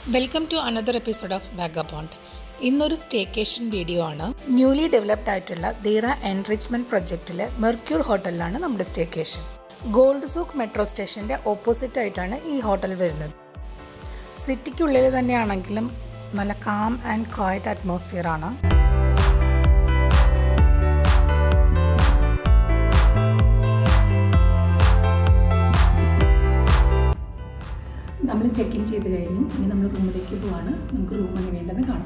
welcome to another episode of vagabond ഇന്നൊരു staycation video ആണ് newly developed ആയിട്ടുള്ള Deira enrichment പ്രൊജക്റ്റിലെ മെർക്യൂർ ഹോട്ടലിലാണ് നമ്മുടെ സ്റ്റേക്കേഷൻ ഗോൾഡ് സൂക്ക് മെട്രോ സ്റ്റേഷൻ്റെ ഓപ്പോസിറ്റ് ആയിട്ടാണ് ഈ ഹോട്ടൽ വരുന്നത് സിറ്റിക്കുള്ളിൽ തന്നെയാണെങ്കിലും നല്ല കാം ആൻഡ് ക്വയറ്റ് അറ്റ്മോസ്ഫിയർ ആണ് നമ്മൾ ചെക്ക് ഇൻ ചെയ്ത് കഴിഞ്ഞു ഇനി നമ്മൾ റൂമിലേക്ക് പോവാണ് നമുക്ക് റൂം എങ്ങനെയുണ്ടെന്ന് കാണാം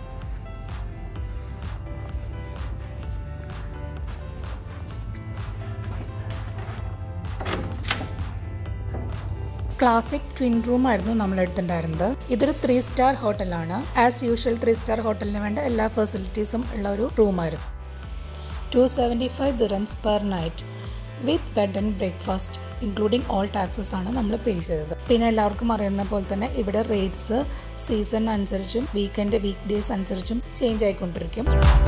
ക്ലാസിക് ട്വിൻ റൂം ആയിരുന്നു നമ്മൾ എടുത്തിട്ടുണ്ടായിരുന്നത് ഇതൊരു ത്രീ സ്റ്റാർ ഹോട്ടലാണ് ആസ് യൂഷ്വൽ ത്രീ സ്റ്റാർ ഹോട്ടലിന് വേണ്ട എല്ലാ ഫെസിലിറ്റീസും ഉള്ള ഒരു റൂമായിരുന്നു two seventy five dirhams per night with bed and breakfast including all taxes ആണ് നമ്മൾ പേ ചെയ്തത് പിന്നെ എല്ലാവർക്കും അറിയുന്ന പോലെ തന്നെ ഇവിടെ റേറ്റ്സ് സീസൺ അനുസരിച്ചും വീക്കെൻഡ് വീക്ക് ഡേയ്സ് അനുസരിച്ചും ചേഞ്ച് ആയിക്കൊണ്ടിരിക്കും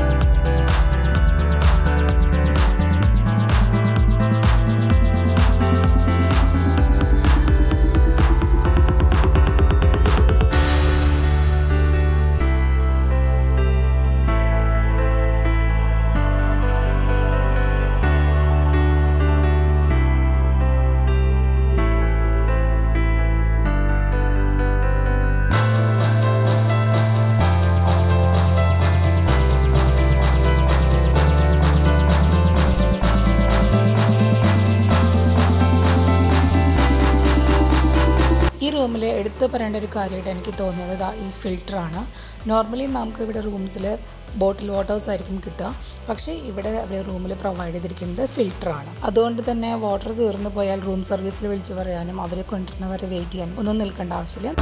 ഈ റൂമിൽ എടുത്തു പറയേണ്ട ഒരു കാര്യമായിട്ട് എനിക്ക് തോന്നിയത് ദാ ഈ ഫിൽറ്ററാണ് നോർമലി നമുക്ക് ഇവിടെ റൂംസിൽ ബോട്ടിൽ വാട്ടേഴ്സ് ആയിരിക്കും കിട്ടുക പക്ഷേ ഇവിടെ അവർ റൂമിൽ പ്രൊവൈഡ് ചെയ്തിരിക്കുന്നത് ഫിൽറ്ററാണ് അതുകൊണ്ട് തന്നെ വാട്ടർ തീർന്നു പോയാൽ റൂം സർവീസിൽ വിളിച്ച് പറയാനും അവരെ കൊണ്ടുവരുന്നവരെ വെയിറ്റ് ചെയ്യാനും ഒന്നും നിൽക്കേണ്ട ആവശ്യമില്ല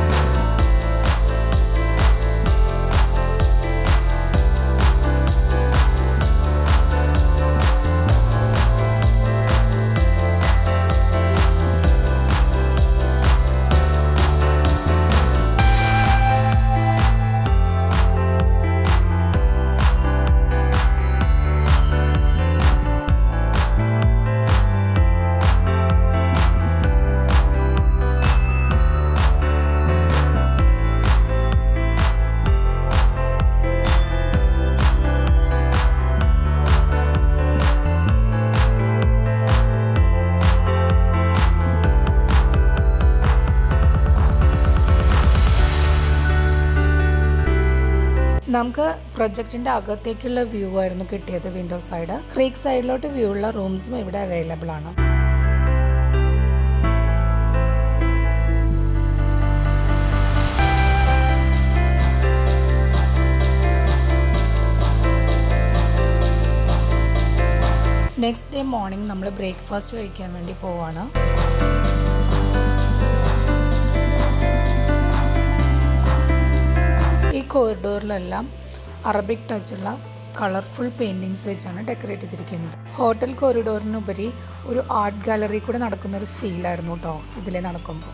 നമുക്ക് പ്രൊജക്റ്റിൻ്റെ അകത്തേക്കുള്ള വ്യൂ ആയിരുന്നു കിട്ടിയത് വിൻഡോ സൈഡ് ക്രീക്ക് സൈഡിലോട്ട് വ്യൂ ഉള്ള റൂംസും ഇവിടെ അവൈലബിൾ ആണ് നെക്സ്റ്റ് ഡേ മോർണിംഗ് നമ്മൾ ബ്രേക്ക്ഫാസ്റ്റ് കഴിക്കാൻ വേണ്ടി പോവാണ് ഈ കോറിഡോറിലെല്ലാം അറബിക് ടച്ചുള്ള കളർഫുൾ പെയിൻറ്റിങ്സ് വെച്ചാണ് ഡെക്കറേറ്റ് ചെയ്തിരിക്കുന്നത് ഹോട്ടൽ കോറിഡോറിനുപരി ഒരു ആർട്ട് ഗാലറി കൂടെ നടക്കുന്ന ഒരു ഫീലായിരുന്നു കേട്ടോ ഇതിലെ നടക്കുമ്പോൾ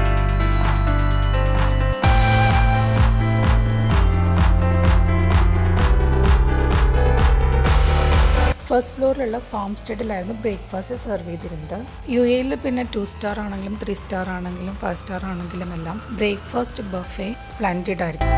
ഫസ്റ്റ് ഫ്ലോറിലുള്ള ഫാം സ്റ്റേഡിലായിരുന്നു ബ്രേക്ക്ഫാസ്റ്റ് സെർവ് ചെയ്തിരുന്നത് യു എയിൽ പിന്നെ ടു സ്റ്റാർ ആണെങ്കിലും ത്രീ സ്റ്റാർ ആണെങ്കിലും ഫൈവ് സ്റ്റാർ ആണെങ്കിലും എല്ലാം ബ്രേക്ക്ഫാസ്റ്റ് ബഫേ സ്പ്ലെൻഡിഡ് ആയിരിക്കും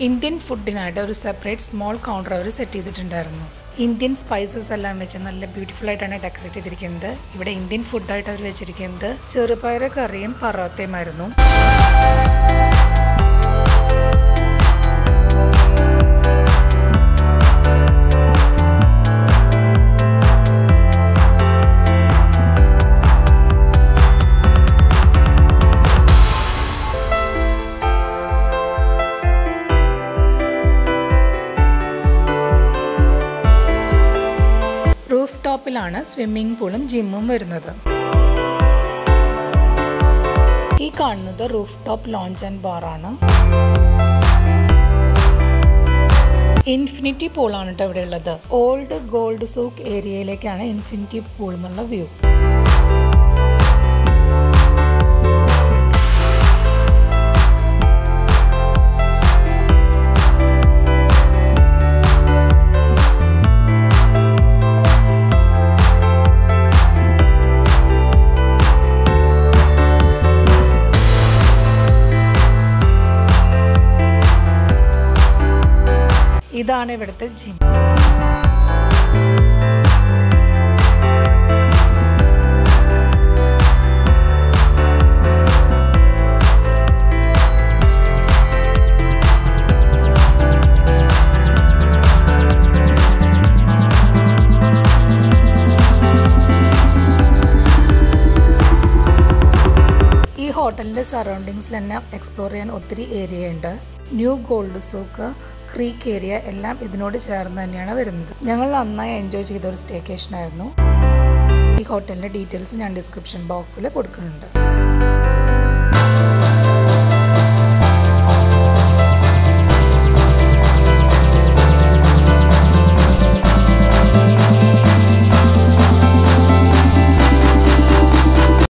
ഇന്ത്യൻ ഫുഡിനായിട്ട് ഒരു സെപ്പറേറ്റ് സ്മോൾ കൗണ്ടർ അവർ സെറ്റ് ചെയ്തിട്ടുണ്ടായിരുന്നു ഇന്ത്യൻ സ്പൈസസ് എല്ലാം വെച്ച് നല്ല ബ്യൂട്ടിഫുൾ ആയിട്ടാണ് ഡെക്കറേറ്റ് ചെയ്തിരിക്കുന്നത് ഇവിടെ ഇന്ത്യൻ ഫുഡായിട്ട് അവർ വെച്ചിരിക്കുന്നത് ചെറുപയർ കറിയും പറോത്തയുമായിരുന്നു റൂഫ് ടോപ്പിലാണ് സ്വിമ്മിംഗ് പൂളും ജിമ്മും വരുന്നത് ഈ കാണുന്നത് roof top lounge and bar ആണ് ഇൻഫിനിറ്റി പൂളാണ് കേട്ടോ ഇവിടെ ഉള്ളത് ഓൾഡ് ഗോൾഡ് സൂക്ക് ഏരിയയിലേക്കാണ് ഇൻഫിനിറ്റി പൂൾ എന്നുള്ള വ്യൂ ഇതാണ് ഇവിടുത്തെ ജിം ഈ ഹോട്ടലിൻ്റെ സറൗണ്ടിങ്സിൽ തന്നെ എക്സ്പ്ലോർ ചെയ്യാൻ ഒത്തിരി ഏരിയ ഉണ്ട് new gold souk creek area എല്ലാം ഇതിനോട് ചേർന്ന് തന്നെയാണ് വരുന്നത് ഞങ്ങൾ നന്നായി എൻജോയ് ചെയ്ത ഒരു സ്റ്റേക്കേഷൻ ആയിരുന്നു ഈ ഹോട്ടലിൻ്റെ ഡീറ്റെയിൽസ് ഞാൻ ഡിസ്ക്രിപ്ഷൻ ബോക്സിൽ കൊടുക്കുന്നുണ്ട്